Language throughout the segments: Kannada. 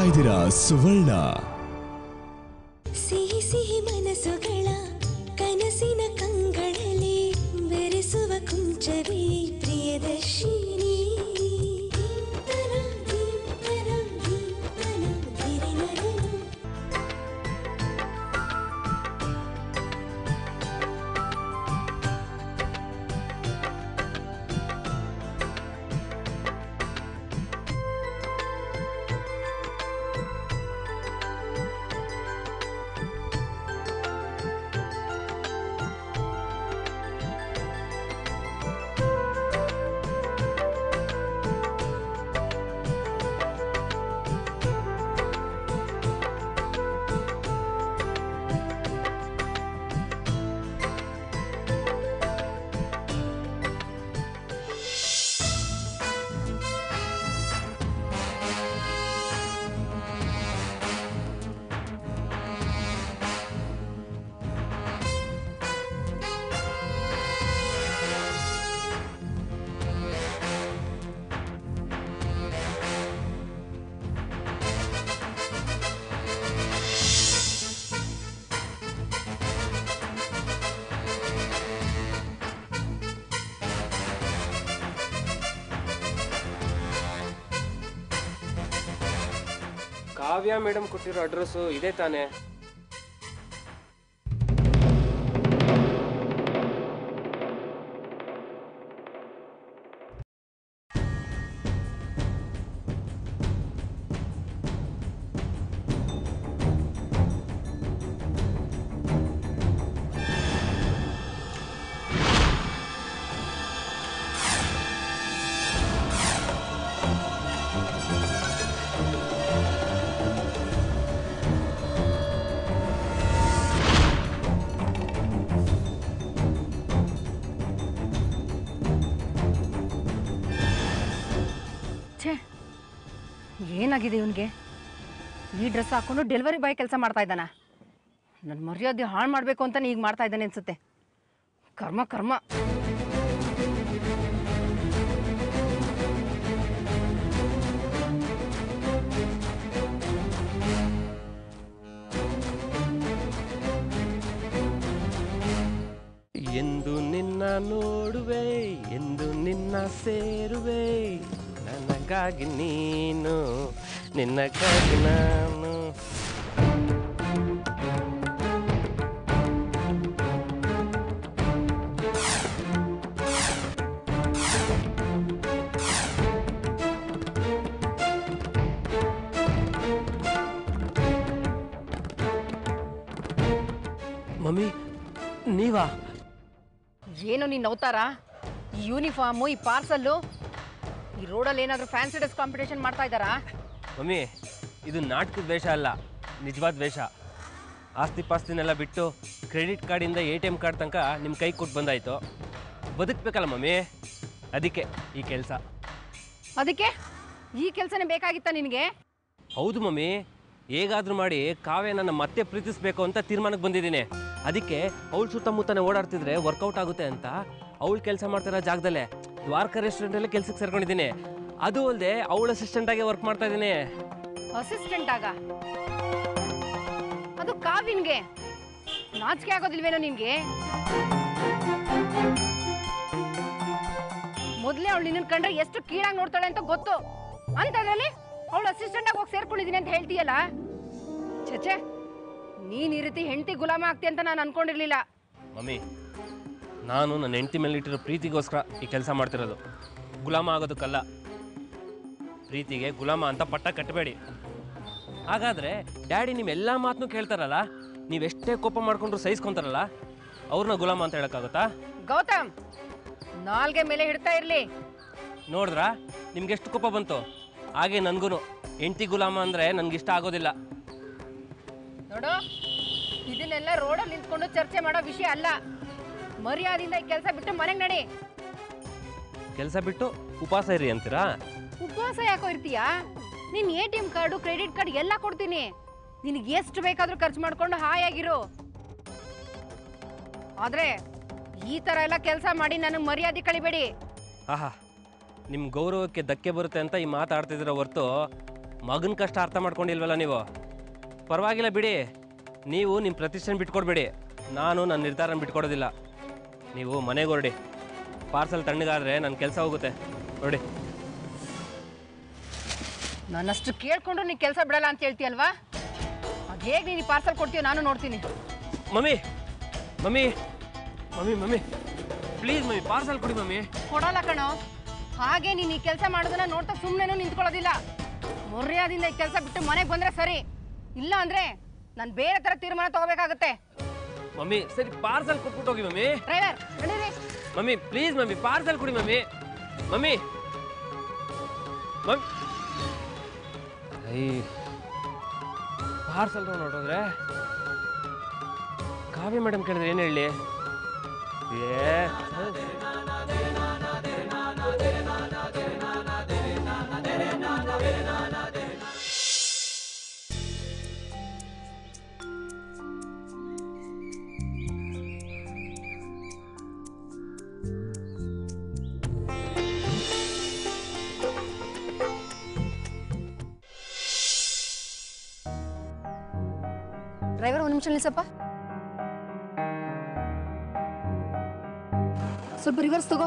ಇದ್ದೀರಾ ಸುವರ್ಣ ಸಿಹಿ ಸಿಹಿ ಮನಸ್ಸುಗಳ ಕನಸಿನ ಕಂಗಳಲ್ಲಿ ಬೆರೆಸುವ ಕುಂಚವೇ ಪ್ರಿಯದರ್ಶಿನಿ ದೀಪ್ತನ, ದೀಪ್ತನ, ದೀಪ್ತನ, ಧಿರಿನರನು. ಕಾವ್ಯ ಮೇಡಮ್ ಕೊಟ್ಟಿರೋ ಅಡ್ರೆಸ್ಸು ಇದೇ ತಾನೇ ಛೇ ಏನಾಗಿದೆ ಇವನಿಗೆ ಈ ಡ್ರೆಸ್ ಹಾಕೊಂಡು ಡೆಲಿವರಿ ಬಾಯ್ ಕೆಲಸ ಮಾಡ್ತಾ ಇದ್ದಾನ ನನ್ನ ಮರ್ಯಾದೆ ಹಾಳು ಮಾಡಬೇಕು ಅಂತಾನೆ ಈಗ ಮಾಡ್ತಾ ಇದ್ದಾನೆ ಅನ್ಸುತ್ತೆ ಕರ್ಮ ಕರ್ಮ ಎಂದು ನಿನ್ನ ನೋಡುವೆ ಎಂದು ನಿನ್ನ ಸೇರುವೆ ನನಗಾಗಿ ನೀನು ನಿನ್ನಗಾಗಿ ನಾನು ಮಮ್ಮಿ ನೀವಾ ಏನು ನೀನು ಅವತಾರ ಈ ಯೂನಿಫಾರ್ಮು ಈ ಪಾರ್ಸಲ್ಲು ಈ ರೋಡಲ್ಲಿ ಏನಾದರೂ ಫ್ಯಾನ್ಸಿ ಡ್ರೆಸ್ ಕಾಂಪಿಟೇಷನ್ ಮಾಡ್ತಾ ಇದ್ದಾರಾ ಮಮ್ಮಿ ಇದು ನಾಟಕದ ವೇಷ ಅಲ್ಲ ನಿಜವಾದ ವೇಷ ಆಸ್ತಿ ಪಾಸ್ತಿನೆಲ್ಲ ಬಿಟ್ಟು ಕ್ರೆಡಿಟ್ ಕಾರ್ಡಿಂದ ಎ ಟಿ ಎಮ್ ಕಾರ್ಡ್ ತನಕ ನಿಮ್ಮ ಕೈ ಕೊಟ್ಟು ಬಂದಾಯಿತು ಬದುಕಬೇಕಲ್ಲ ಮಮ್ಮಿ ಅದಕ್ಕೆ ಈ ಕೆಲಸ ಅದಕ್ಕೆ ಈ ಕೆಲಸನೇ ಬೇಕಾಗಿತ್ತ ನಿನಗೆ ಹೌದು ಮಮ್ಮಿ ಹೇಗಾದ್ರೂ ಮಾಡಿ ಕಾವ್ಯ ನನ್ನ ಮತ್ತೆ ಪ್ರೀತಿಸ್ಬೇಕು ಅಂತ ತೀರ್ಮಾನಕ್ಕೆ ಬಂದಿದ್ದೀನಿ ಅದಕ್ಕೆ ಅವಳ ಸುತ್ತಮುತ್ತನೇ ಓಡಾಡ್ತಿದ್ರೆ ವರ್ಕೌಟ್ ಆಗುತ್ತೆ ಅಂತ ಅವಳು ಕೆಲಸ ಮಾಡ್ತಿರೋ ಜಾಗದಲ್ಲೇ ದ್ವಾರಕ ರೆಸ್ಟೋರೆಂಟಲ್ಲೇ ಕೆಲ್ಸಕ್ಕೆ ಸೇರ್ಕೊಂಡಿದ್ದೀನಿ ಅದು ಅಲ್ಲದೆ ಅವಳ ಅಸಿಸ್ಟೆಂಟಾಗಿ ವರ್ಕ್ ಮಾಡ್ತಾ ಇದ್ದೀನಿ ಅಸಿಸ್ಟೆಂಟ್ ಆಗ ಅದು ಕಾವಿನ್ಗೆ ನಾಚಿಕೆ ಆಗೋದಿಲ್ವೇನೋ ನಿನ್ಗೆ ಮೊದ್ಲೇ ಅವಳು ನಿನ್ನ ಕಂಡ್ರೆ ಎಷ್ಟು ಕೀಳಾಗಿ ನೋಡ್ತಾಳೆ ಅಂತ ಗೊತ್ತು ಅಂತದ್ರಲ್ಲಿ ಅವಳು ಅಸಿಸ್ಟೆಂಟ್ ಆಗಿ ಹೋಗಿ ಸೇರ್ಕೊಂಡಿದೀನಿ ಅಂತ ಹೇಳ್ತೀಯಲ್ಲ ಛೆ ನೀನ್ ಈ ರೀತಿ ಹೆಂಡತಿ ಗುಲಾಮ ಆಗ್ತಿ ಅಂತ ನಾನು ಅನ್ಕೊಂಡಿರ್ಲಿಲ್ಲ ಮಮ್ಮಿ ನಾನು ನನ್ನ ಹೆಂಡತಿ ಮೇಲೆ ಇಟ್ಟಿರೋ ಪ್ರೀತಿಗೋಸ್ಕರ ಈ ಕೆಲಸ ಮಾಡ್ತಿರೋದು ಗುಲಾಮ ಆಗೋದಕ್ಕಲ್ಲ ಪ್ರೀತಿಗೆ ಗುಲಾಮ ಅಂತ ಪಟ್ಟ ಕಟ್ಟಬೇಡಿ ಹಾಗಾದರೆ ಡ್ಯಾಡಿ ನಿಮ್ಮ ಎಲ್ಲ ಮಾತನ್ನು ಕೇಳ್ತಾರಲ್ಲ ನೀವೆಷ್ಟೇ ಕೋಪ ಮಾಡ್ಕೊಂಡ್ರು ಸಹಿಸ್ಕೊಂತಾರಲ್ಲ ಅವ್ರನ್ನ ಗುಲಾಮ ಅಂತ ಹೇಳೋಕ್ಕಾಗುತ್ತಾ ಗೌತಮ್ ನಾಲ್ಗೆ ಮೇಲೆ ಹಿಡ್ತಾ ಇರ್ಲಿ ನೋಡಿದ್ರಾ ನಿಮ್ಗೆ ಎಷ್ಟು ಕೋಪ ಬಂತು ಹಾಗೆ ನನಗೂ ಹೆಂಡತಿ ಗುಲಾಮ ಅಂದರೆ ನನಗಿಷ್ಟ ಆಗೋದಿಲ್ಲ ನೋಡು ಇದನ್ನೆಲ್ಲ ರೋಡಲ್ಲಿ ನಿಂತ್ಕೊಂಡು ಚರ್ಚೆ ಮಾಡೋ ವಿಷಯ ಅಲ್ಲ ಮರ್ಯಾದಿಂದ ಈ ಕೆಲಸ ಬಿಟ್ಟು ಮನೆಗೆ ನಡಿ ಕೆಲಸ ಬಿಟ್ಟು ಉಪವಾಸ ಇರಿ ಅಂತೀರಾ ಉಪವಾಸ ಯಾಕೋ ಇರ್ತೀಯಾ ನಿನ್ A T M card credit card ಎಲ್ಲ ಕೊಡ್ತೀನಿ ನಿನಗೆ ಎಷ್ಟು ಬೇಕಾದ್ರೂ ಖರ್ಚು ಮಾಡ್ಕೊಂಡು ಹಾಯಾಗಿರು ಆದ್ರೆ ಈ ತರ ಎಲ್ಲ ಕೆಲಸ ಮಾಡಿ ನನಗೆ ಮರ್ಯಾದೆ ಕಳಿಬೇಡಿ ಆಹಾ ನಿಮ್ಮ ಗೌರವಕ್ಕೆ ಧಕ್ಕೆ ಬರುತ್ತೆ ಅಂತ ಈ ಮಾತಾಡ್ತಿದ್ದೀರ ಹೊರ್ತು ಮಗನ ಕಷ್ಟ ಅರ್ಥ ಮಾಡ್ಕೊಂಡಿಲ್ವಲ್ಲ ನೀವು ಪರವಾಗಿಲ್ಲ ಬಿಡಿ ನೀವು ನಿಮ್ಮ ಪ್ರತಿಷ್ಠೆನ ಬಿಟ್ಕೊಡ್ಬೇಡಿ ನಾನು ನನ್ನ ನಿರ್ಧಾರನ ಬಿಟ್ಕೊಡೋದಿಲ್ಲ ನೀವು ಮನೆಗೆ ಹೊರಡಿ ಪಾರ್ಸಲ್ ತಣ್ಣಗಾದ್ರೆ ನನ್ನ ಕೆಲಸ ಹೋಗುತ್ತೆ ಹೊರಡಿ ನಾನಷ್ಟು ಕೇಳ್ಕೊಂಡ್ರು ನೀ ಕೆಲಸ ಬಿಡಲ್ಲ ಅಂತ ಹೇಳ್ತೀಯಲ್ವಾ ಅದು ಹೇಗೆ ನೀನು ಪಾರ್ಸಲ್ ಕೊಡ್ತೀಯೋ ನಾನು ನೋಡ್ತೀನಿ mummy mummy mummy mummy please mummy parcel ಕೊಡಿ ಮಮ್ಮಿ ಕೊಡಲ್ಲ ಕಣೋ ಹಾಗೆ ನೀನು ಈ ಕೆಲಸ ಮಾಡೋದನ್ನ ನೋಡ್ತಾ ಸುಮ್ಮನೆ ನಿಂತ್ಕೊಳ್ಳೋದಿಲ್ಲ ಮರ್ಯಾದಿಂದ ಈ ಕೆಲಸ ಬಿಟ್ಟು ಮನೆಗೆ ಬಂದ್ರೆ ಸರಿ ಇಲ್ಲ ಅಂದ್ರೆ ನಾನು ಬೇರೆ ಥರ ತೀರ್ಮಾನ ತಗೋಬೇಕಾಗತ್ತೆ ಮಮ್ಮಿ ಸರಿ ಪಾರ್ಸಲ್ ಕೊಟ್ಬಿಟ್ಟು ಹೋಗಿ ಮಮ್ಮಿ ಡ್ರೈವರ್ ನಡೀರಿ ಮಮ್ಮಿ ಪ್ಲೀಸ್ ಮಮ್ಮಿ ಪಾರ್ಸಲ್ ಕೊಡಿ ಮಮ್ಮಿ ಮಮ್ಮಿ ಮಮ್ಮಿ ಐ ಪಾರ್ಸಲ್ ನೋಡೋದ್ರೆ ಕಾವ್ಯ ಮೇಡಮ್ ಕೇಳಿದ್ರೆ ಏನು ಹೇಳಿ ಏ ಡ್ರೈವರ್ ಒಂದು ನಿಮಿಷ ನಿಲ್ಸಪ್ಪ ಸ್ವಲ್ಪ ರಿವರ್ಸ್ ತಗೋ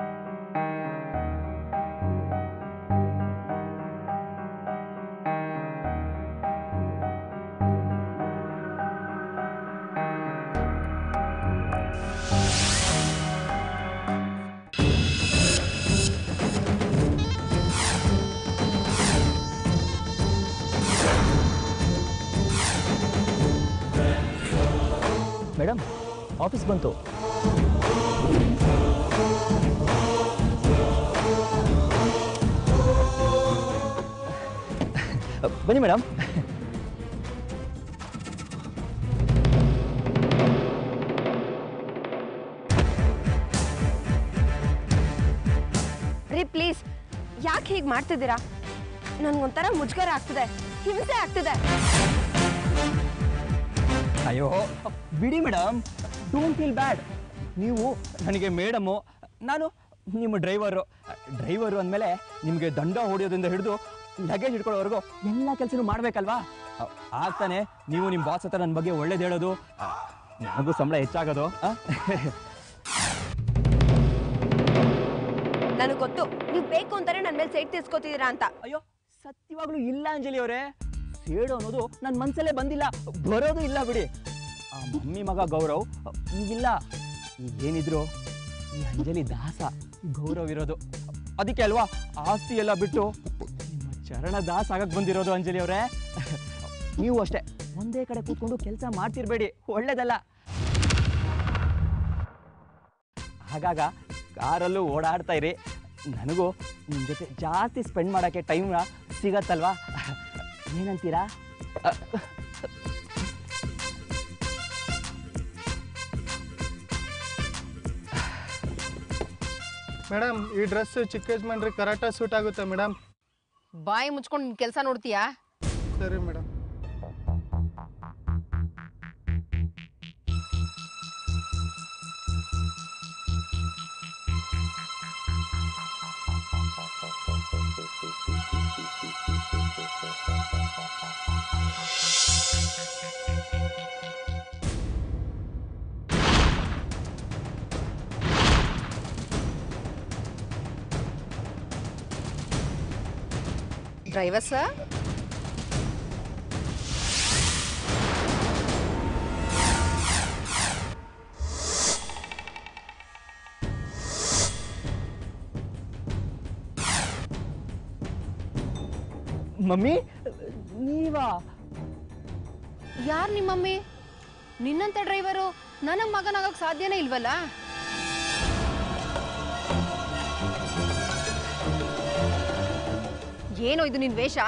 ಮೇಡಮ್ ಆಫೀಸ್ ಬಂತು ಬನ್ನಿ ಮೇಡಮ್ ರೀ ಪ್ಲೀಸ್ ಯಾಕೆ ಹೀಗೆ ಮಾಡ್ತಿದ್ದೀರಾ ನನ್ಗೊಂಥರ ಮುಜುಗರ ಆಗ್ತಿದೆ ಹಿಂಸೆ ಆಗ್ತಿದೆ ಅಯ್ಯೋ ಬಿಡಿ ಮೇಡಮ್ ಡೋಂಟ್ ಫೀಲ್ ಬ್ಯಾಡ್ ನೀವು ನನಗೆ ಮೇಡಮು ನಾನು ನಿಮ್ಮ ಡ್ರೈವರು ಡ್ರೈವರು ಅಂದಮೇಲೆ ನಿಮಗೆ ದಂಡ ಹೊಡೆಯೋದ್ರಿಂದ ಹಿಡಿದು ಲಗೇಜ್ ಹಿಡ್ಕೊಳ್ಳೋವರೆಗೂ ಎಲ್ಲ ಕೆಲಸನೂ ಮಾಡಬೇಕಲ್ವಾ ಆಗ್ತಾನೆ ನೀವು ನಿಮ್ಮ ಬಾಸ್ ಹತ್ರ ನನ್ನ ಬಗ್ಗೆ ಒಳ್ಳೇದು ಹೇಳೋದು ಆ, ನನಗೂ ಸಂಬಳ ಹೆಚ್ಚಾಗೋದು ಆ? ನನಗೆ ಗೊತ್ತು ನೀವು ಬೇಕು ಅಂತಾನೆ ನನ್ನ ಮೇಲೆ ಸೈಟ್ ತೀರ್ಸ್ಕೊತಿದ್ದೀರಾ ಅಂತ ಅಯ್ಯೋ ಸತ್ಯವಾಗ್ಲೂ ಇಲ್ಲ ಅಂಜಲಿ ಅವರೇ ಸೇಡು ಅನ್ನೋದು ನನ್ನ ಮನಸ್ಸಲ್ಲೇ ಬಂದಿಲ್ಲ ಬರೋದು ಇಲ್ಲ ಬಿಡಿ ಆ ಮಮ್ಮಿ ಮಗ ಗೌರವ್ ಈಗಿಲ್ಲ ಈಗೇನಿದ್ರು ಈ ಅಂಜಲಿ ದಾಸ ಗೌರವ್ ಇರೋದು ಅದಕ್ಕೆ ಅಲ್ವಾ ಆಸ್ತಿ ಎಲ್ಲ ಬಿಟ್ಟು ನಿಮ್ಮ ಚರಣ ದಾಸ ಆಗಕ್ಕೆ ಬಂದಿರೋದು ಅಂಜಲಿ ಅವರೇ ನೀವು ಅಷ್ಟೇ ಒಂದೇ ಕಡೆ ಕೂತ್ಕೊಂಡು ಕೆಲಸ ಮಾಡ್ತಿರ್ಬೇಡಿ ಒಳ್ಳೇದಲ್ಲ ಆಗಾಗ ಕಾರಲ್ಲೂ ಓಡಾಡ್ತಾ ಇರಿ ನನಗೂ ನಿಮ್ಮ ಜೊತೆ ಜಾಸ್ತಿ ಸ್ಪೆಂಡ್ ಮಾಡೋಕ್ಕೆ ಟೈಮ್ ಸಿಗತ್ತಲ್ವಾ ಏನಂತೀರಾ ಅ, ಮೇಡಮ್ ಈ ಡ್ರೆಸ್ ಚಿಕ್ಕ ಯಜಮಾನ್ರಿಗೆ ಕರಾಟ ಸೂಟ್ ಆಗುತ್ತೆ ಮೇಡಮ್ ಬಾಯಿ ಮುಚ್ಕೊಂಡು ಕೆಲಸ ನೋಡ್ತೀಯಾ ಸರಿ ಮೇಡಮ್ ಡ್ರೈವರ್ ಸರ್ ಮಮ್ಮಿ ನೀವಾ ಯಾರು ನಿಮ್ಮ ಮಮ್ಮಿ ನಿನ್ನಂತ ಡ್ರೈವರು ನನಗೆ ಮಗನಾಗಕ್ಕೆ ಸಾಧ್ಯನೇ ಇಲ್ವಲ್ಲ ಏನೋ ಇದು ನಿನ್ ವೇಷ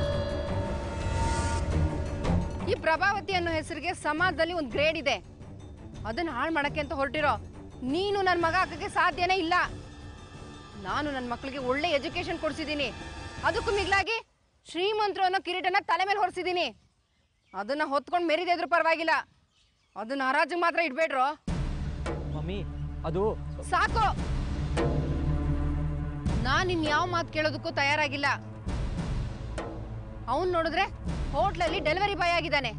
ಈ ಪ್ರಭಾವತಿ ಅನ್ನೋ ಹೆಸರಿಗೆ ಸಮಾಜದಲ್ಲಿ ಒಂದು ಗ್ರೇಡ್ ಇದೆ ಅದನ್ನ ಹಾಳು ಮಾಡಕ್ಕೆ ಅಂತ ಹೊರಟಿರೋ ನೀನು ನನ್ನ ಮಗ ಹಾಕಕ್ಕೆ ಸಾಧ್ಯನೇ ಇಲ್ಲ ನಾನು ನನ್ನ ಮಕ್ಕಳಿಗೆ ಒಳ್ಳೆ ಎಜುಕೇಶನ್ ಕೊಡ್ಸಿದ್ದೀನಿ ಅದಕ್ಕೂ ಮಿಗ್ಲಾಗಿ ಶ್ರೀಮಂತರು ಅನ್ನೋ ಕಿರೀಟನ ತಲೆ ಮೇಲೆ ಹೊರಿಸಿದ್ದೀನಿ ಅದನ್ನ ಹೊತ್ಕೊಂಡು ಮೆರಿದಿದ್ರು ಪರವಾಗಿಲ್ಲ ಅದನ್ನ ಹರಾಜಿಗೆ ಮಾತ್ರ ಇಡ್ಬೇಡ್ರೋ ಮಮ್ಮಿ ಅದು ಸಾಕು ನಾನು ಇನ್ ಯಾವ ಮಾತು ಕೇಳೋದಕ್ಕೂ ತಯಾರಾಗಿಲ್ಲ ಅವನ್ ನೋಡಿದ್ರೆ ಹೋಟ್ಲಲ್ಲಿ ಡೆಲಿವರಿ ಬಾಯ್ ಆಗಿದ್ದಾನೆ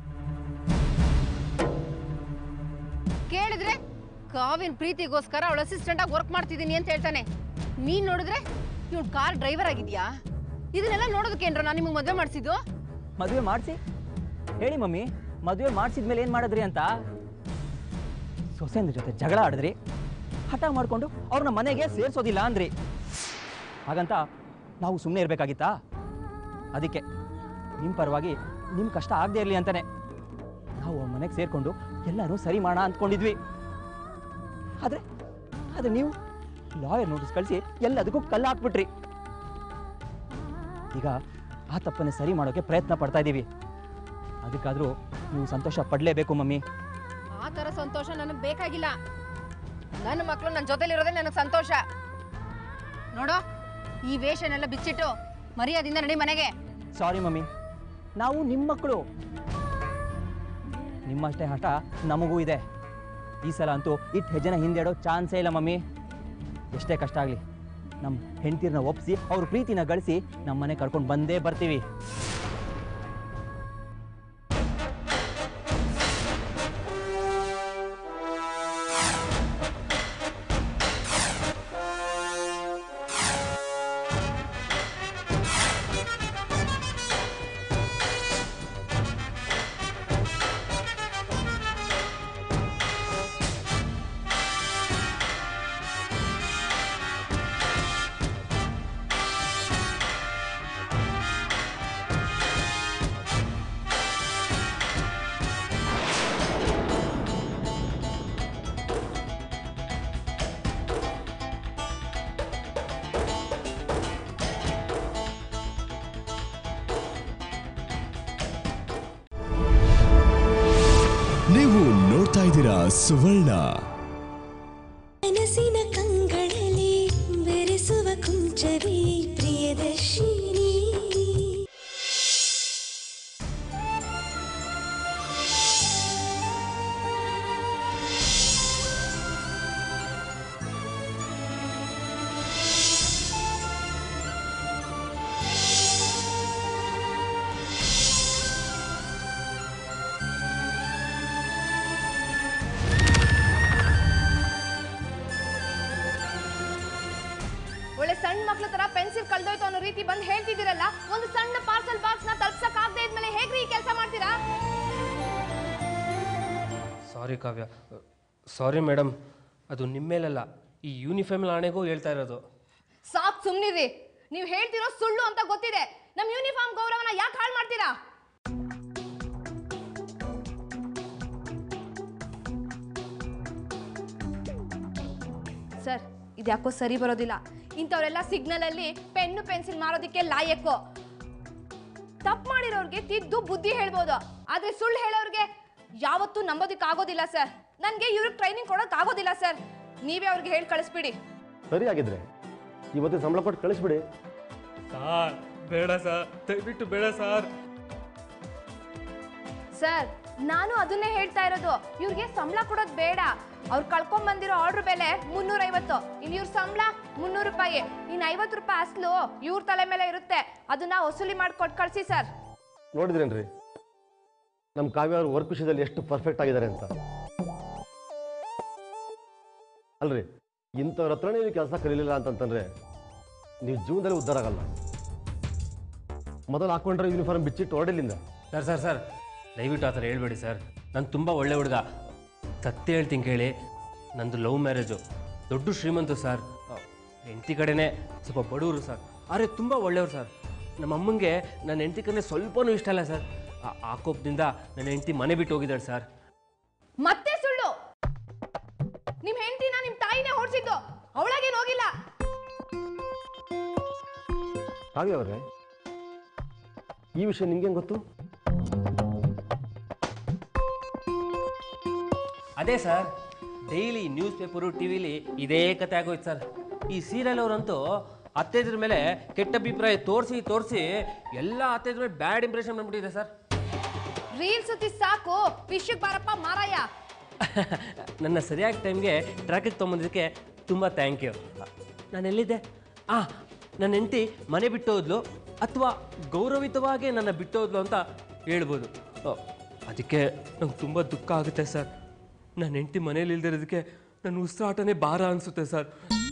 ಕೇಳಿದ್ರೆ ಕಾವಿನ ಪ್ರೀತಿಗೋಸ್ಕರ ಅವಳ ಅಸಿಸ್ಟೆಂಟ್ ಆಗಿ ವರ್ಕ್ ಮಾಡ್ತಿದ್ದೀನಿ ಅಂತ ಹೇಳ್ತಾನೆ ನೀನ್ ನೋಡಿದ್ರೆ ಇವ್ನು ಕಾರ್ ಡ್ರೈವರ್ ಆಗಿದ್ಯಾ ಇದನ್ನೆಲ್ಲ ನೋಡೋದಕ್ಕೇನ್ರ ನಾನು ನಿಮಗೆ ಮದುವೆ ಮಾಡಿಸಿದ್ದು ಮದುವೆ ಮಾಡಿಸಿ ಹೇಳಿ ಮಮ್ಮಿ ಮದುವೆ ಮಾಡಿಸಿದ್ಮೇಲೆ ಏನು ಮಾಡಿದ್ರಿ ಅಂತ ಸೊಸೆಂದ್ರ ಜೊತೆ ಜಗಳ ಆಡಿದ್ರಿ ಹಠ ಮಾಡಿಕೊಂಡು ಅವ್ರನ್ನ ಮನೆಗೆ ಸೇರಿಸೋದಿಲ್ಲ ಅಂದ್ರಿ ಹಾಗಂತ ನಾವು ಸುಮ್ಮನೆ ಇರಬೇಕಾಗಿತ್ತಾ ಅದಕ್ಕೆ ನಿಮ್ಮ ಪರವಾಗಿ ನಿಮ್ಮ ಕಷ್ಟ ಆಗದೆ ಇರಲಿ ಅಂತಾನೆ ನಾವು ಅವ್ರ ಮನೆಗೆ ಸೇರಿಕೊಂಡು ಎಲ್ಲರೂ ಸರಿ ಮಾಡೋಣ ಅಂದ್ಕೊಂಡಿದ್ವಿ ಆದರೆ ಆದರೆ ನೀವು ಲಾಯರ್ ನೋಟಿಸ್ ಕಳಿಸಿ ಎಲ್ಲದಕ್ಕೂ ಕಲ್ಲು ಹಾಕ್ಬಿಟ್ರಿ ಈಗ ಆ ತಪ್ಪನ್ನು ಸರಿ ಮಾಡೋಕ್ಕೆ ಪ್ರಯತ್ನ ಪಡ್ತಾ ಇದ್ದೀವಿ ಅದಕ್ಕಾದರೂ ನೀವು ಸಂತೋಷ ಪಡಲೇಬೇಕು ಮಮ್ಮಿ ಆ ಥರ ಸಂತೋಷ ನನಗೆ ಬೇಕಾಗಿಲ್ಲ ನನ್ನ ಮಕ್ಕಳು ನನ್ನ ಜೊತೆಲಿರೋದೇ ನನಗೆ ಸಂತೋಷ ನೋಡೋ ಈ ವೇಷನೆಲ್ಲ ಬಿಚ್ಚಿಟ್ಟು ಮರ್ಯಾದಿಂದ ನಡಿ ಮನೆಗೆ ಸಾರಿ ಮಮ್ಮಿ ನಾವು ನಿಮ್ಮ ಮಕ್ಕಳು ನಿಮ್ಮಷ್ಟೇ ಹಠ ನಮಗೂ ಇದೆ ಈ ಸಲ ಅಂತೂ ಇಟ್ಟು ಹೆಜ್ಜೆನ ಹಿಂದೆಡೋ ಚಾನ್ಸೇ ಇಲ್ಲ ಮಮ್ಮಿ ಎಷ್ಟೇ ಕಷ್ಟ ಆಗಲಿ ನಮ್ಮ ಹೆಂಡ್ತಿರನ್ನ ಒಪ್ಪಿಸಿ ಅವ್ರ ಪ್ರೀತಿನ ಗಳಿಸಿ ನಮ್ಮ ಮನೆ ಕರ್ಕೊಂಡು ಬಂದೇ ಬರ್ತೀವಿ ನೀವು ನೋಡ್ತಾ ಇದ್ದೀರಾ ಸುವರ್ಣ ಕನಸಿನ ಕಂಗಳಲ್ಲಿ ಬೆರೆಸುವ ಕುಂಚವೇ ಪ್ರಿಯದರ್ಶಿನಿ ಒಳ್ಳೆ ಸಣ್ಣ ಮಕ್ಳ ತರ ಪೆನ್ಸಿಲ್ ಕಳ್ದೋಯ್ತು ಅನ್ನೋ ರೀತಿ ಬಂದು ಹೇಳ್ತಿದ್ದೀರಲ್ಲ ಒಂದು ಸಣ್ಣ ಪಾರ್ಸಲ್ ಬಾಕ್ಸ್ ನ ತಲ್ಪ್ಸಕ್ ಆಗದೆ ಇದ್ಮೇಲೆ ಹೇಗ್ರಿ ಈ ಕೆಲಸ ಮಾಡ್ತೀರಾ ಸಾರಿ ಕಾವ್ಯ ಸಾರಿ ಮೇಡಮ್ ಅದು ನಿಮ್ಮ ಮೇಲಲ್ಲ ಈ ಯೂನಿಫಾರ್ಮ್ ಆಣೆಗೂ ಹೇಳ್ತಾ ಇರೋದು ಸಾಕ್ ಸುಮ್ನಿರಿ ನೀವು ಹೇಳ್ತಿರೋ ಸುಳ್ಳು ಅಂತ ಗೊತ್ತಿದೆ ನಮ್ ಯೂನಿಫಾರ್ಮ್ ಗೌರವನ ಯಾಕೆ ಹಾಳು ಮಾಡ್ತೀರಾ ಸರ್ ಇದ್ಯಾಕೋ ಸರಿ ಬರೋದಿಲ್ಲ ಇಂಥವರೆಲ್ಲ ಸಿಗ್ನಲ್ ಅಲ್ಲಿ ಪೆನ್ನು ಪೆನ್ಸಿಲ್ ಮಾರೋದಕ್ಕೆ ಲಾಯಕ್ಕು ತಪ್ಪು ಮಾಡಿರೋರ್ಗೆ ತಿದ್ದು ಬುದ್ಧಿ ಹೇಳ್ಬೋದು ಆದ್ರೆ ಸುಳ್ಳು ಹೇಳೋರ್ಗೆ ಯಾವತ್ತೂ ನಂಬೋದಕ್ಕೆ ಆಗೋದಿಲ್ಲ ಸರ್ ನನಗೆ ಇವ್ರಿಗೆ ಟ್ರೈನಿಂಗ್ ಕೊಡೋಕೆ ಆಗೋದಿಲ್ಲ ಸರ್ ನೀವೇ ಅವ್ರಿಗೆ ಹೇಳಿ ಕಳಿಸ್ಬಿಡಿ ಸರಿ ಆಗಿದ್ರೆ ಇವತ್ತು ಸಂಬಳ ಕೊಟ್ಟು ಕಳಿಸ್ಬಿಡಿ ಸಾರ್ ಬೇಡ ಸರ್ ದಯವಿಟ್ಟು ಬೇಡ ಸರ್ ಸರ್ ನಾನು ಅದನ್ನೇ ಹೇಳ್ತಾ ಇರೋದು ಇವ್ರಿಗೆ ಸಂಬಳ ಕೊಡೋದು ಬೇಡ ಅವ್ರು ಕಳ್ಕೊಂಡ್ ಬಂದಿರೋ ಆರ್ಡರ್ ಬೆಲೆ ಮುನ್ನೂರೈವತ್ತು ಇನ್ನು ಇವ್ರ ಸಂಬಳ ಮುನ್ನೂರು ರೂಪಾಯಿ ಇನ್ನು ಐವತ್ತು ರೂಪಾಯಿ ಅಸಲು ಇವ್ರ ತಲೆ ಮೇಲೆ ಇರುತ್ತೆ ಅದನ್ನ ವಸೂಲಿ ಮಾಡಿ ಕೊಟ್ಟು ಕಳಿಸಿ ಸರ್ ನೋಡಿದ್ರೇನ್ರಿ ನಮ್ಮ ಕಾವ್ಯ ಅವ್ರ ವರ್ಕ್ ವಿಷಯದಲ್ಲಿ ಎಷ್ಟು ಪರ್ಫೆಕ್ಟ್ ಆಗಿದ್ದಾರೆ ಅಂತ ಅಲ್ರಿ ಇಂಥವ್ರ ಹತ್ರನೇ ನೀವು ಕೆಲಸ ಕಲೀಲಿಲ್ಲ ಅಂತಂತಂದ್ರೆ ನೀವು ಜೀವನದಲ್ಲಿ ಉದ್ಧಾರ ಆಗಲ್ಲ ಮೊದಲು ಹಾಕೊಂಡ್ರೆ ಯೂನಿಫಾರ್ಮ್ ಬಿಚ್ಚಿಟ್ಟು ಹೊರಡಿಲ್ಲಿಂದ ಸರ್ ಸರ್ ಸರ್ ದಯವಿಟ್ಟು ಆ ಥರ ಹೇಳ್ಬೇಡಿ ಸರ್ ನಾನು ತುಂಬ ಒಳ್ಳೆ ಹುಡುಗ ಸತ್ಯ ಹೇಳ್ತೀನಿ ಕೇಳಿ ನಂದು ಲವ್ ಮ್ಯಾರೇಜು ದೊಡ್ಡ ಶ್ರೀಮಂತು ಸರ್ ಹೆಂಡತಿ ಕಡೆನೇ ಸ್ವಲ್ಪ ಬಡವರು ಸರ್ ಆದರೆ ತುಂಬ ಒಳ್ಳೆಯವರು ಸರ್ ನಮ್ಮ ಅಮ್ಮಂಗೆ ನನ್ನ ಹೆಂಡತಿ ಕಡೆ ಸ್ವಲ್ಪನೂ ಇಷ್ಟ ಇಲ್ಲ ಸರ್ ಆ- ಆ ಕೋಪದಿಂದ ನನ್ನ ಹೆಂಡತಿ ಮನೆ ಬಿಟ್ಟು ಹೋಗಿದ್ದಾಳೆ ಸರ್ ಮತ್ತೆ ಸುಳ್ಳು ನಿಮ್ ಹೆಂಡತಿನ ನಿಮ್ ತಾಯಿನೇ ಹೊಡ್ಸಿದ್ದು ಅವಳಾಗೇನು ಹೋಗಿಲ್ಲ ಕಾವ್ಯ ಅವರೇ ಈ ವಿಷಯ ನಿಮ್ಗೆ ಗೊತ್ತು ಅದೇ ಸರ್ ಡೈಲಿ ನ್ಯೂಸ್ ಪೇಪರು ಟಿ ವಿಲಿ ಇದೇ ಕತೆ ಆಗೋಯ್ತು ಸರ್ ಈ ಸೀರಿಯಲ್ ಅವರಂತೂ ಅತ್ತೆದ್ರ ಮೇಲೆ ಕೆಟ್ಟ ಅಭಿಪ್ರಾಯ ತೋರಿಸಿ ತೋರಿಸಿ ಎಲ್ಲ ಅತ್ತೆದ್ರ ಮೇಲೆ ಬ್ಯಾಡ್ ಇಂಪ್ರೆಷನ್ ಬಂದ್ಬಿಟ್ಟಿದೆ ಸರ್ ರೀಲ್ಸ್ ಸುತ್ತಿ ಸಾಕು ವಿಷಯಕ್ಕೆ ಬಾರಪ್ಪ ಮಾರಾಯ ನನ್ನ ಸರಿಯಾದ ಟೈಮ್ಗೆ ಟ್ರ್ಯಾಕಿಗೆ ತೊಗೊಂಬಂದಿದ್ದಕ್ಕೆ ತುಂಬ ಥ್ಯಾಂಕ್ ಯು ನಾನು ಎಲ್ಲಿದ್ದೆ ಆ ನನ್ನ ಹೆಂಡತಿ ಮನೆ ಬಿಟ್ಟು ಹೋದ್ಲು ಅಥವಾ ಗೌರವಿತವಾಗಿ ನನ್ನ ಬಿಟ್ಟು ಹೋದ್ಲು ಅಂತ ಹೇಳ್ಬೋದು ಅ, ಅದಕ್ಕೆ ನಂಗೆ ತುಂಬ ದುಃಖ ಆಗುತ್ತೆ ಸರ್ ನನ್ನ ಹೆಂಡತಿ ಮನೇಲಿ ಇಲ್ದಿರೋದಕ್ಕೆ ನನ್ನ ಉಸಿರಾಟನೇ ಭಾರ ಅನಿಸುತ್ತೆ ಸರ್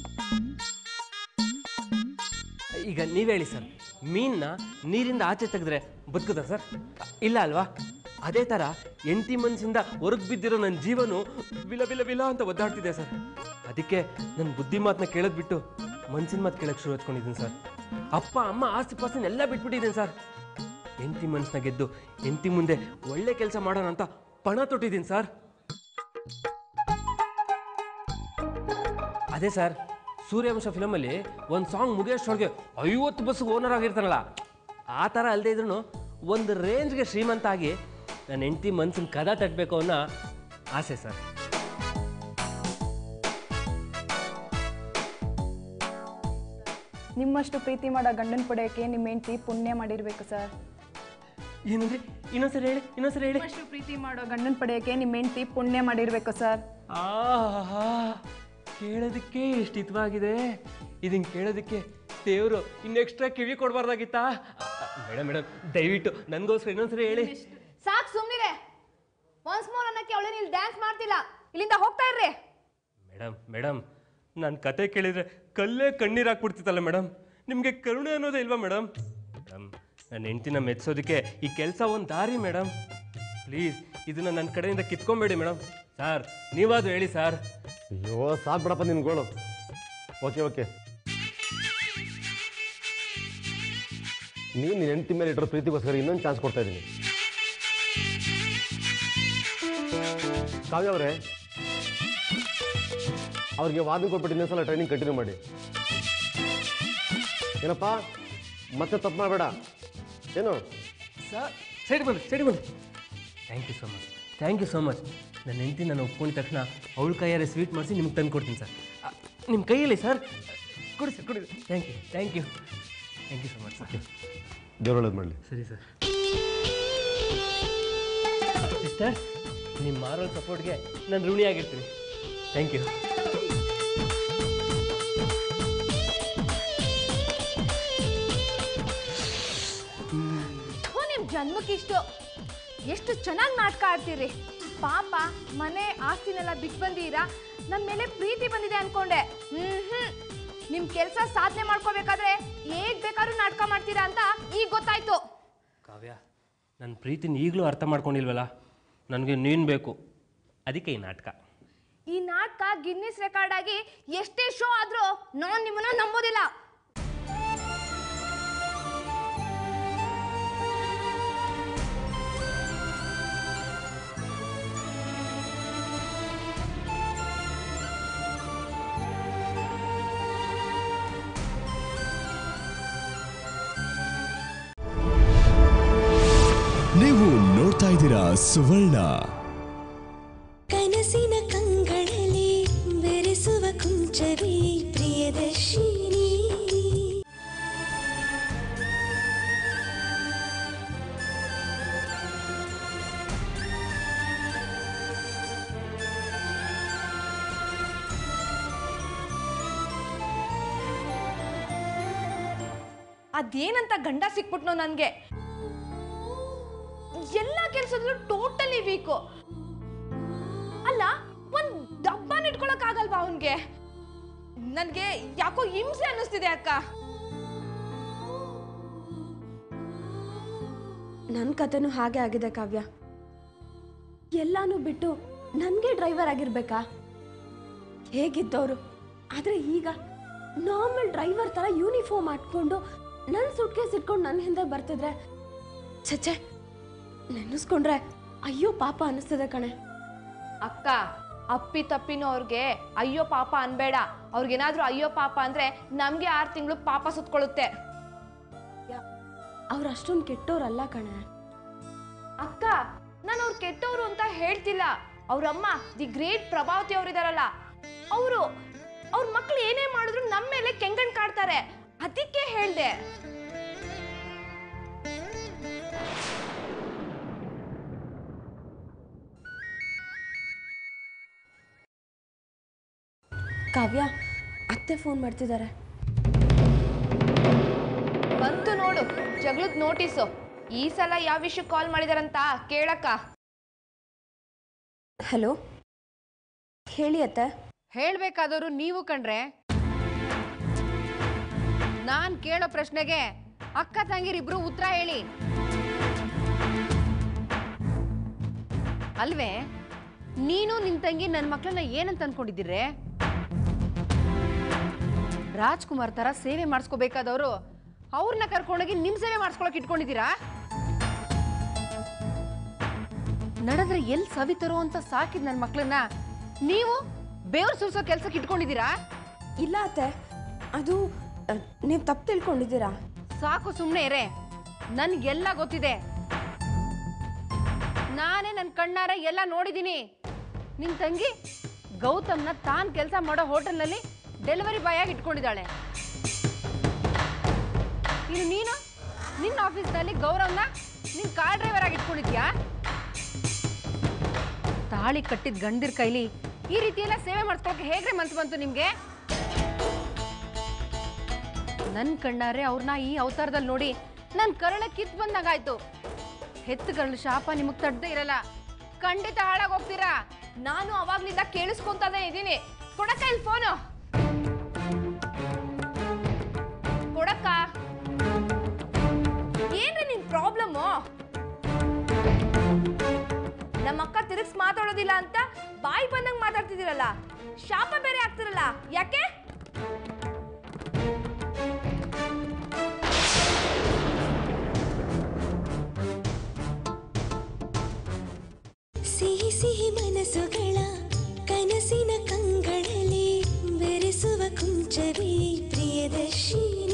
ಈಗ ನೀವು ಹೇಳಿ ಸರ್ ಮೀನ್ನ ನೀರಿಂದ ಆಚೆ ತೆಗೆದ್ರೆ ಬದುಕುತ್ತಾ ಸರ್ ಇಲ್ಲ ಅಲ್ವಾ ಅದೇ ಥರ ಎಂಟಿ ಮನಸ್ಸಿಂದ ಹೊರಗೆ ಬಿದ್ದಿರೋ ನನ್ನ ಜೀವನು ಬಿಲ ಬಿಲ ಬಿಲ ಅಂತ ಒದ್ದಾಡ್ತಿದೆ ಸರ್ ಅದಕ್ಕೆ ನನ್ನ ಬುದ್ಧಿ ಮಾತನ್ನ ಕೇಳೋದು ಬಿಟ್ಟು ಮನ್ಸಿನ ಮಾತು ಕೇಳಕ್ಕೆ ಶುರು ಹಚ್ಕೊಂಡಿದ್ದೀನಿ ಸರ್ ಅಪ್ಪ ಅಮ್ಮ ಆಸ್ತಿ ಪಾಸ್ತಿನ ಎಲ್ಲ ಬಿಟ್ಬಿಟ್ಟಿದ್ದೀನಿ ಸರ್ ಎಂಟಿ ಮನಸ್ಸನ್ನ ಗೆದ್ದು ಎಂಟಿ ಮುಂದೆ ಒಳ್ಳೆ ಕೆಲಸ ಮಾಡೋಣ ಅಂತ ಪಣ ತೊಟ್ಟಿದ್ದೀನಿ ಸರ್ ಅದೇ ಸರ್ ಸೂರ್ಯವಂಶ ಫಿಲಮಲ್ಲಿ ಒಂದು ಸಾಂಗ್ ಮುಗಿಯೋಷ್ಟೊಳಗೆ ಐವತ್ತು ಬಸ್ ಓನರ್ ಆಗಿರ್ತಾನಲ್ಲ ಆ ಥರ ಅಲ್ಲದೆ ಇದ್ರೂ ಒಂದು ರೇಂಜ್ಗೆ ಶ್ರೀಮಂತ ಆಗಿ ನನ್ನ ಹೆಂಡತಿ ಮನ್ಸಿನ ಕದ ತಟ್ಟಬೇಕು ಅನ್ನೋ ಆಸೆ ಸರ್ ನಿಮ್ಮಷ್ಟು ಪ್ರೀತಿ ಮಾಡೋ ಗಂಡನ ಪಡೆಯೋಕ್ಕೆ ನಿಮ್ಮ ಹೆಂಡತಿ ಪುಣ್ಯ ಮಾಡಿರ್ಬೇಕು ಸರ್ ಏನಂದ್ರೆ ಇನ್ನೊಂದ್ಸರಿ ಹೇಳಿ ಇನ್ನೊಂದ್ಸರಿ ಹೇಳಿ ನಿಮ್ಮಷ್ಟು ಪ್ರೀತಿ ಮಾಡೋ ಗಂಡನ ಪಡೆಯೋಕ್ಕೆ ನಿಮ್ಮ ಹೆಂಡತಿ ಪುಣ್ಯ ಮಾಡಿರ್ಬೇಕು ಸರ್ ಆಹಾ ಕೇಳೋದಕ್ಕೆ ಎಷ್ಟು ಹಿತವಾಗಿದೆ ಇದನ್ನ ಕೇಳೋದಕ್ಕೆ ದೇವರು ಇನ್ನು ಎಕ್ಸ್ಟ್ರಾ ಕಿವಿ ಕೊಡಬಾರ್ದಾಗಿತ್ತಾ ಮೇಡಮ್ ಮೇಡಮ್ ದಯವಿಟ್ಟು ನನಗೋಸ್ಕರ ಇನ್ನೊಂದ್ಸರಿ ಹೇಳಿ ಸಾಕ್ ಸುಮ್ನಿರೆ ಒನ್ಸ್ ಮೋರ್ ಅನ್ನಕ್ಕೆ ಅವಳು ಇಲ್ಲಿ ಡ್ಯಾನ್ಸ್ ಮಾಡ್ತಿಲ್ಲ ಇಲ್ಲಿಂದ ಹೋಗ್ತಾ ಇರ್ರಿ ಮೇಡಮ್ ಮೇಡಮ್ ನಾನು ಕತೆ ಕೇಳಿದ್ರೆ ಕಲ್ಲೇ ಕಣ್ಣೀರು ಹಾಕ್ಬಿಡ್ತಿತ್ತಲ್ಲ ಮೇಡಮ್ ನಿಮಗೆ ಕರುಣೆ ಅನ್ನೋದೇ ಇಲ್ವಾ ಮೇಡಮ್ ಮೇಡಮ್ ನನ್ನ ಹೆಂಡ್ತಿನ ಮೆಚ್ಚೋದಕ್ಕೆ ಈ ಕೆಲಸ ಒಂದು ದಾರಿ ಮೇಡಮ್ ಪ್ಲೀಸ್ ಇದನ್ನ ನನ್ನ ಕಡೆಯಿಂದ ಕಿತ್ಕೊಂಬೇಡಿ ಮೇಡಮ್ ಸರ್ ನೀವಾದರೂ ಹೇಳಿ ಸರ್ ಅಯ್ಯೋ ಸಾಕು ಬಿಡಪ್ಪ ನಿನ್ನ ಗೋಳು ಓಕೆ ಓಕೆ ನೀನು ನಿನ್ನ ಹೆಂಡತಿ ಮೇಲೆ ಇಟ್ಟಿರೋ ಪ್ರೀತಿಗೋಸ್ಕರ ಇನ್ನೊಂದು ಚಾನ್ಸ್ ಕೊಡ್ತಾ ಇದ್ದೀನಿ ಕಾವ್ಯ ಅವರೇ ಅವ್ರಿಗೆ ವಾದನ ಕೊಟ್ಬಿಟ್ಟು ಇನ್ನೊಂದ್ಸಲ ಟ್ರೈನಿಂಗ್ ಕಂಟಿನ್ಯೂ ಮಾಡಿ ಏನಪ್ಪ ಮತ್ತೆ ತಪ್ಪು ಮಾಡಬೇಡ ಏನು ಸರ್ ಸೈಡ್ ಬನ್ನಿ ಸೈಡ್ ಬನ್ನಿ thank you so much thank you so much ನನ್ನ ಹೆಂಡತಿ ನಾನು ಒಪ್ಕೊಂಡಿದ ತಕ್ಷಣ ಅವಳ ಕೈಯಾರೆ ಸ್ವೀಟ್ ಮಾಡಿಸಿ ನಿಮ್ಗೆ ತಂದು ಕೊಡ್ತೀನಿ ಸರ್ ನಿಮ್ಮ ಕೈಯಲ್ಲಿ ಸರ್ ಕೊಡಿ ಸರ್ ಕೊಡಿ thank you thank you thank you so much sir ದೇವ್ರು ಒಳ್ಳೇದು ಮಾಡಲಿ ಸರಿ ಸರ್ ಸಿಸ್ಟರ್ ನಿಮ್ಮ ಮಾರಲ್ ಸಪೋರ್ಟ್ಗೆ ನಾನು ಋಣಿಯಾಗಿರ್ತೀನಿ ಥ್ಯಾಂಕ್ ಯು ಥು, ನಿಮ್ ಜನ್ಮಕ್ಕಿಷ್ಟು ಎಷ್ಟು ಚೆನ್ನಾಗಿ ನಾಟಕ ಆಡ್ತೀರಿ ಪಾಪ ಮನೆ ಆಸ್ತಿನೆಲ್ಲ ಬಿಟ್ಟು ಬಂದೀರಾ ನಮ್ಮ ಮೇಲೆ ಪ್ರೀತಿ ಬಂದಿದೆ ಅನ್ಕೊಂಡೆ ಹ್ಮ್ ಹ್ಮ್ ನಿಮ್ ಕೆಲಸ ಸಾಧನೆ ಮಾಡ್ಕೋಬೇಕಾದ್ರೆ ಹೇಗ್ ಬೇಕಾದ್ರೂ ನಾಟಕ ಮಾಡ್ತೀರಾ ಅಂತ ಈಗ ಗೊತ್ತಾಯ್ತು ಕಾವ್ಯ ನನ್ನ ಪ್ರೀತಿನ ಈಗಲೂ ಅರ್ಥ ಮಾಡ್ಕೊಂಡಿಲ್ವಲ್ಲ ನನಗೆ ನೀನು ಬೇಕು ಅದಕ್ಕೆ ಈ ನಾಟಕ ಈ ನಾಟಕ ಗಿನ್ನಿಸ್ ರೆಕಾರ್ಡ್ ಆಗಿ ಎಷ್ಟೇ ಶೋ ಆದ್ರೂ ನಾನ್ ನಿಮ್ಮನ್ನ ನಂಬೋದಿಲ್ಲ ನೀವು ನೋಡ್ತಾ ಇದ್ದೀರಾ ಸುವರ್ಣ ಕನಸಿನ ಕಂಗಳಲ್ಲಿ ಬೆರೆಸುವ ಕುಂಚವೇ ಪ್ರಿಯದರ್ಶಿನಿ ಅದೇನಂತ ಗಂಡ ಸಿಕ್ಬಿಟ್ನೋ ನನ್ಗೆ ಎಲ್ಲ ಕೆಲ್ಸದಲ್ಲೂ ಟೋಟಲಿ ವೀಕು ಅಲ್ಲ ಒಂದ್ ಡಬ್ಬನ ಇಟ್ಕೊಳಕ್ ಆಗಲ್ವಾ ಅವನ್ಗೆ ನನ್ಗೆ ಯಾಕೋ ಹಿಂಸೆ ಅನ್ನಿಸ್ತಿದೆ ಅಕ್ಕ ನನ್ನ ಕತೆನೂ ಹಾಗೆ ಆಗಿದೆ ಕಾವ್ಯ ಎಲ್ಲಾನು ಬಿಟ್ಟು ನನಗೆ ಡ್ರೈವರ್ ಆಗಿರ್ಬೇಕಾ ಹೇಗಿದ್ದವರು ಆದರೆ ಈಗ ನಾರ್ಮಲ್ ಡ್ರೈವರ್ ಥರ ಯೂನಿಫಾರ್ಮ್ ಹಾಕ್ಕೊಂಡು ನನ್ನ ಸುಟ್ಕೇಸ್ ಇಟ್ಕೊಂಡು ನನ್ನ ಹಿಂದೆ ಬರ್ತಿದ್ರೆ ಛೆ ನೆನೆಸ್ಕೊಂಡ್ರೆ ಅಯ್ಯೋ ಪಾಪ ಅನಿಸ್ತದೆ ಕಣೆ ಅಕ್ಕ ಅಪ್ಪಿ ತಪ್ಪಿನೂ ಅವ್ರಿಗೆ ಅಯ್ಯೋ ಪಾಪ ಅನ್ಬೇಡ ಅವ್ರಿಗೇನಾದ್ರೂ ಅಯ್ಯೋ ಪಾಪ ಅಂದ್ರೆ ನಮ್ಗೆ ಆರು ತಿಂಗಳು ಪಾಪ ಸುತ್ಕೊಳ್ಳುತ್ತೆ ಅವ್ರು ಅಷ್ಟೊಂದು ಕೆಟ್ಟೋರಲ್ಲ ಕಣೆ ಅಕ್ಕ ನಾನು ಅವ್ರು ಕೆಟ್ಟವರು ಅಂತ ಹೇಳ್ತಿಲ್ಲ ಅವ್ರಮ್ಮ ದಿ ಗ್ರೇಟ್ ಪ್ರಭಾವತಿ ಅವರಿದಾರಲ್ಲ ಅವರು ಅವ್ರ ಮಕ್ಳು ಏನೇ ಮಾಡಿದ್ರು ನಮ್ಮ ಮೇಲೆ ಕೆಂಗಣ್ ಕಾಡ್ತಾರೆ ಅದಕ್ಕೆ ಹೇಳ್ದೆ ಕಾವ್ಯ ಅತ್ತೆ ಫೋನ್ ಮಾಡ್ತಿದ್ದಾರೆ ಕೊಡು ಜಗಳದ ನೋಟಿಸು ಈ ಸಲ ಯಾವ ವಿಷಯಕ್ಕೆ ಕಾಲ್ ಮಾಡಿದಾರಂತ ಕೇಳಕ್ಕ ಹಲೋ ಹೇಳಿ ಅತ್ತೆ ಹೇಳ್ಬೇಕಾದವರು ನೀವು ಕಣ್ರೆ ನಾನ್ ಕೇಳೋ ಪ್ರಶ್ನೆಗೆ ಅಕ್ಕ ತಂಗಿರಿಬ್ರು ಉತ್ತರ ಹೇಳಿ ಅಲ್ವೇ ನೀನು ನಿನ್ ತಂಗಿ ನನ್ನ ಮಕ್ಕಳನ್ನ ಏನಂತ ಅನ್ಕೊಂಡಿದ್ದೀರೆ ರಾಜ್ಕುಮಾರ್ ತರ ಸೇವೆ ಮಾಡಿಸ್ಕೋಬೇಕಾದವರು ಅವ್ರನ್ನ ಕರ್ಕೊಂಡೋಗಿ ನಿಮ್ ಸೇವೆ ಮಾಡಿಸ್ಕೊಳಕ್ ಇಟ್ಕೊಂಡಿದ್ದೀರಾ ನಡೆದ್ರೆ ಎಲ್ಲಿ ಸವಿತರೋ ಅಂತ ಸಾಕಿದ್ ನನ್ನ ಮಕ್ಕಳನ್ನ ನೀವು ಬೇವ್ರು ಸುರಿಸೋ ಕೆಲ್ಸಕ್ಕೆ ಇಟ್ಕೊಂಡಿದ್ದೀರಾ ಇಲ್ಲ ಅತ್ತೆ ಅದು ನೀವು ತಪ್ಪು ತಿಳ್ಕೊಂಡಿದ್ದೀರಾ ಸಾಕು ಸುಮ್ಮನೆ ಇರೇ ನನ್ಗೆಲ್ಲ ಗೊತ್ತಿದೆ ನಾನೇ ನನ್ನ ಕಣ್ಣಾರೆ ಎಲ್ಲ ನೋಡಿದ್ದೀನಿ ನಿನ್ ತಂಗಿ ಗೌತಮ್ನ ತಾನ್ ಕೆಲಸ ಮಾಡೋ ಹೋಟೆಲ್ನಲ್ಲಿ ಡೆಲಿವರಿ ಬಾಯ್ ಆಗಿ ಇಟ್ಕೊಂಡಿದ್ದಾಳೆ ಇನ್ನು ನೀನು ನಿನ್ನ ಆಫೀಸ್ನಲ್ಲಿ ಗೌರವ್ನ ನಿನ್ ಕಾರ್ ಡ್ರೈವರ್ ಆಗಿ ಇಟ್ಕೊಂಡಿದ್ಯಾ ತಾಳಿ ಕಟ್ಟಿದ ಗಂಡಿರ್ ಕೈಲಿ ಈ ರೀತಿ ಎಲ್ಲ ಸೇವೆ ಮಾಡ್ಕೊಳಕ್ಕೆ ಹೇಗ್ರೆ ಮನ್ಸು ಬಂತು ನಿಮ್ಗೆ ನನ್ ಕಣ್ಣಾರೆ ಅವ್ರನ್ನ ಈ ಅವತಾರದಲ್ಲಿ ನೋಡಿ ನನ್ ಕರಳ ಕಿತ್ ಬಂದಾಗಾಯ್ತು ಹೆತ್ತುಗಳ ಶಾಪ ನಿಮಗ್ ತಡ್ದೇ ಇರಲ್ಲ ಖಂಡಿತ ಹಾಳಾಗ್ ಹೋಗ್ತೀರಾ ನಾನು ಅವಾಗ್ಲಿಂದ ಕೇಳಿಸ್ಕೊಂತಾನೆ ಇದ್ದೀನಿ ಕೊಡಕ್ಕ ಇಲ್ಲಿ ಫೋನು ಕೊಡಕ್ಕ ಏನ್ರಿ ನಿನ್ ಪ್ರಾಬ್ಲಮ್ಮು ನಮ್ಮ ಅಕ್ಕ ತಿರುಗ್ಸ್ ಮಾತಾಡೋದಿಲ್ಲ ಅಂತ ಬಾಯಿ ಬಂದಂಗ್ ಮಾತಾಡ್ತಿದ್ದೀರಲ್ಲ ಶಾಪ ಬೇರೆ ಆಗ್ತಿರಲ್ಲ ಯಾಕೆ ಸಿಹಿ ಸಿಹಿ ಮನಸ್ಸುಗಳ ಕನಸಿನ ಕಂಗಳಲ್ಲಿ ಬೆರೆಸುವ ಕುಂಚವೇ ಪ್ರಿಯದರ್ಶಿನಿ